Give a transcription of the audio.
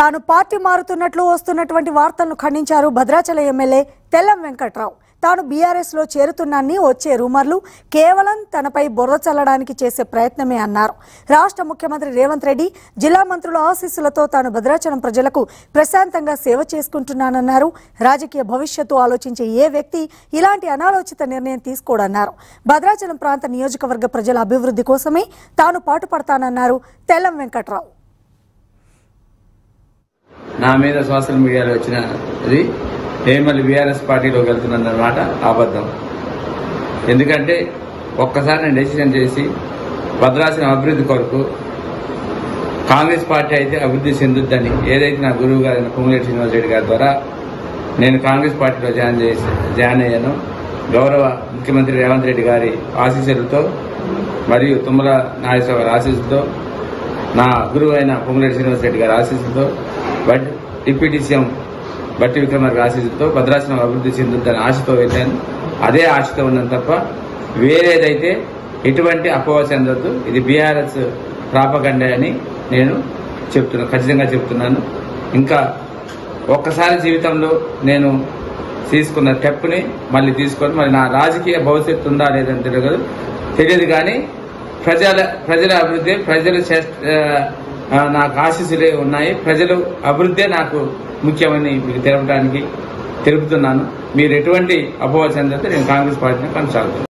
తాను పార్టీ మారుతున్నట్లు వస్తున్నటువంటి వార్తలను ఖండించారు భద్రాచల ఎమ్మెల్యే తెల్లం వెంకట్రావు తాను బీఆర్ఎస్ లో చేరుతున్నాన్ని వచ్చే రూమర్లు కేవలం తనపై బుర్ర చల్లడానికి చేసే ప్రయత్నమే అన్నారు రాష్ట్ర ముఖ్యమంత్రి రేవంత్ రెడ్డి జిల్లా మంత్రుల ఆశీస్సులతో తాను భద్రాచలం ప్రజలకు ప్రశాంతంగా సేవ చేసుకుంటున్నానన్నారు రాజకీయ భవిష్యత్తు ఆలోచించే ఏ వ్యక్తి ఇలాంటి అనాలోచిత నిర్ణయం తీసుకోడన్నారు భద్రాచలం ప్రాంత నియోజకవర్గ ప్రజల అభివృద్ధి కోసమే తాను పాటుపడతానన్నారు తెల్లం వెంకట్రావు నా మీద సోషల్ మీడియాలో వచ్చిన అది నేను మళ్ళీ బీఆర్ఎస్ పార్టీలోకి వెళ్తున్నానన్నమాట అబద్ధం ఎందుకంటే ఒక్కసారి నేను డెసిషన్ చేసి భద్రాచలం అభివృద్ధి కొరకు కాంగ్రెస్ పార్టీ అయితే అభివృద్ధి చెందుద్దని ఏదైతే నా గురువు గారైన పొంగులేటి శ్రీనివాస్ రెడ్డి గారి ద్వారా నేను కాంగ్రెస్ పార్టీలో జాయిన్ చేసి జాయిన్ అయ్యాను గౌరవ ముఖ్యమంత్రి రేవంత్ రెడ్డి గారి ఆశీస్సులతో మరియు తుమ్మల నాగేశ్వర గారి ఆశీస్సులతో నా గురువు అయిన పొంగులేటి శ్రీనివాస్ రెడ్డి గారి ఆశీస్సులతో బట్ డిప్యూటీ సీఎం బట్టి విక్రమార్క ఆశీస్సులతో భద్రాచలం అభివృద్ధి చెందుతుందని ఆశతో వెళ్ళాను అదే ఆశతో ఉన్నాను తప్ప వేరేదైతే ఎటువంటి అపోహ చెందొద్దు ఇది బీఆర్ఎస్ ప్రాపగండే అని నేను చెప్తున్నాను ఖచ్చితంగా చెప్తున్నాను ఇంకా ఒక్కసారి జీవితంలో నేను తీసుకున్న స్టెప్ని మళ్ళీ తీసుకొని మరి నా రాజకీయ భవిష్యత్తు ఉందా లేదని తెలియదు తెలియదు కానీ ప్రజల ప్రజల అభివృద్ధి ప్రజలు చేస్త- ఆ, నాకు ఆశీస్సులే ఉన్నాయి ప్రజలు అభివృద్ధే నాకు ముఖ్యమని మీకు తెలపడానికి తెలుపుతున్నాను మీరు ఎటువంటి అపోహ చెందితే నేను కాంగ్రెస్ పార్టీని కొనసాగుతాను